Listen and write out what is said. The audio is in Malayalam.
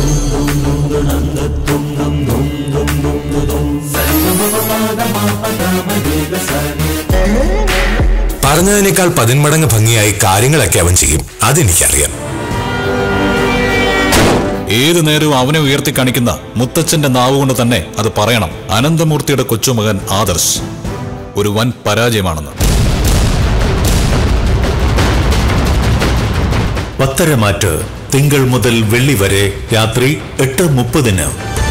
പറഞ്ഞതിനേക്കാൾ പതിന്മടങ്ങ് ഭംഗിയായി കാര്യങ്ങളൊക്കെ അവൻ ചെയ്യും അതെനിക്കറിയാം ഏതു നേരവും അവനെ ഉയർത്തി കാണിക്കുന്ന മുത്തച്ഛന്റെ നാവ് കൊണ്ട് തന്നെ അത് പറയണം അനന്തമൂർത്തിയുടെ കൊച്ചുമകൻ ആദർശ് ഒരു വൻ പരാജയമാണെന്ന് പത്തരമാറ്റ് തിങ്കൾ മുതൽ വെള്ളി വരെ രാത്രി എട്ട് മുപ്പതിന്